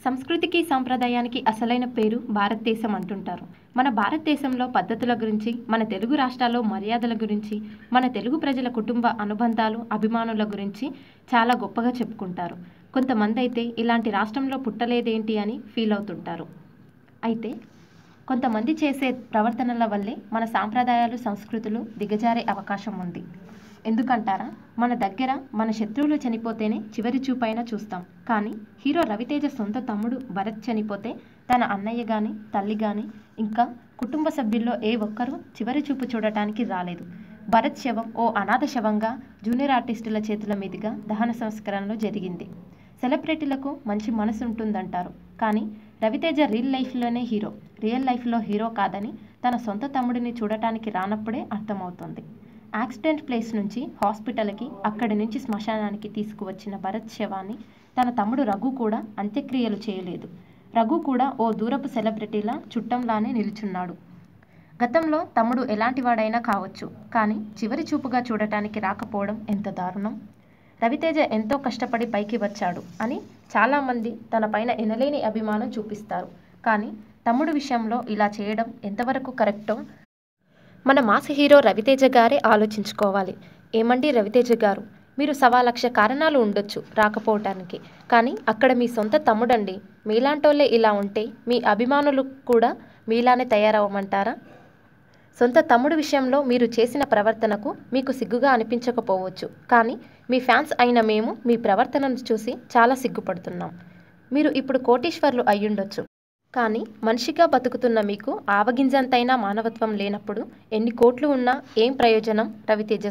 సంస్కృతికి సాంప్రదాయానికి అసలైన పేరు భారతదేశం అంటుంటారు మన భారతదేశంలో పద్ధతుల గురించి మన తెలుగు రాష్ట్రాల్లో మర్యాదల గురించి మన తెలుగు ప్రజల కుటుంబ అనుబంధాలు అభిమానుల గురించి చాలా గొప్పగా చెప్పుకుంటారు కొంతమంది అయితే ఇలాంటి రాష్ట్రంలో పుట్టలేదేంటి అని ఫీల్ అవుతుంటారు అయితే కొంతమంది చేసే ప్రవర్తనల వల్లే మన సాంప్రదాయాలు సంస్కృతులు దిగజారే అవకాశం ఉంది ఎందుకంటారా మన దగ్గర మన శత్రువులు చనిపోతేనే చివరి చూపైనా చూస్తాం కానీ హీరో రవితేజ సొంత తమ్ముడు భరత్ చనిపోతే తన అన్నయ్య కానీ తల్లి కానీ ఇంకా కుటుంబ సభ్యుల్లో ఏ ఒక్కరూ చివరి చూపు చూడటానికి రాలేదు భరత్ శవం ఓ అనాథ శవంగా జూనియర్ ఆర్టిస్టుల చేతుల మీదుగా దహన సంస్కరణలో జరిగింది సెలబ్రిటీలకు మంచి మనసు ఉంటుందంటారు కానీ రవితేజ రియల్ లైఫ్లోనే హీరో రియల్ లైఫ్లో హీరో కాదని తన సొంత తమ్ముడిని చూడటానికి రానప్పుడే అర్థమవుతోంది యాక్సిడెంట్ ప్లేస్ నుంచి హాస్పిటల్కి అక్కడి నుంచి శ్మశానానికి తీసుకువచ్చిన భరత్ శవాన్ని తన తమ్ముడు రఘు కూడా అంత్యక్రియలు చేయలేదు రఘు కూడా ఓ దూరపు సెలబ్రిటీలా చుట్టంలానే నిలుచున్నాడు గతంలో తమ్ముడు ఎలాంటివాడైనా కావచ్చు కానీ చివరి చూపుగా చూడటానికి రాకపోవడం ఎంత దారుణం రవితేజ ఎంతో కష్టపడి పైకి వచ్చాడు అని చాలామంది తన పైన ఎనలేని అభిమానం చూపిస్తారు కానీ తమ్ముడు విషయంలో ఇలా చేయడం ఎంతవరకు కరెక్టో మన మాస్ హీరో రవితేజ గారే ఆలోచించుకోవాలి ఏమండి రవితేజ గారు మీరు సవా లక్ష కారణాలు ఉండొచ్చు రాకపోవటానికి కానీ అక్కడ మీ సొంత తమ్ముడండి మీలాంటోళ్ళే ఇలా ఉంటే మీ అభిమానులు కూడా మీలానే తయారవ్వమంటారా సొంత తమ్ముడు విషయంలో మీరు చేసిన ప్రవర్తనకు మీకు సిగ్గుగా అనిపించకపోవచ్చు కానీ మీ ఫ్యాన్స్ అయిన మేము మీ ప్రవర్తనను చూసి చాలా సిగ్గుపడుతున్నాం మీరు ఇప్పుడు కోటీశ్వర్లు అయ్యుండొచ్చు కానీ మనిషిగా బతుకుతున్న మీకు ఆవగింజంతైనా మానవత్వం లేనప్పుడు ఎన్ని కోట్లు ఉన్నా ఏం ప్రయోజనం రవితేజ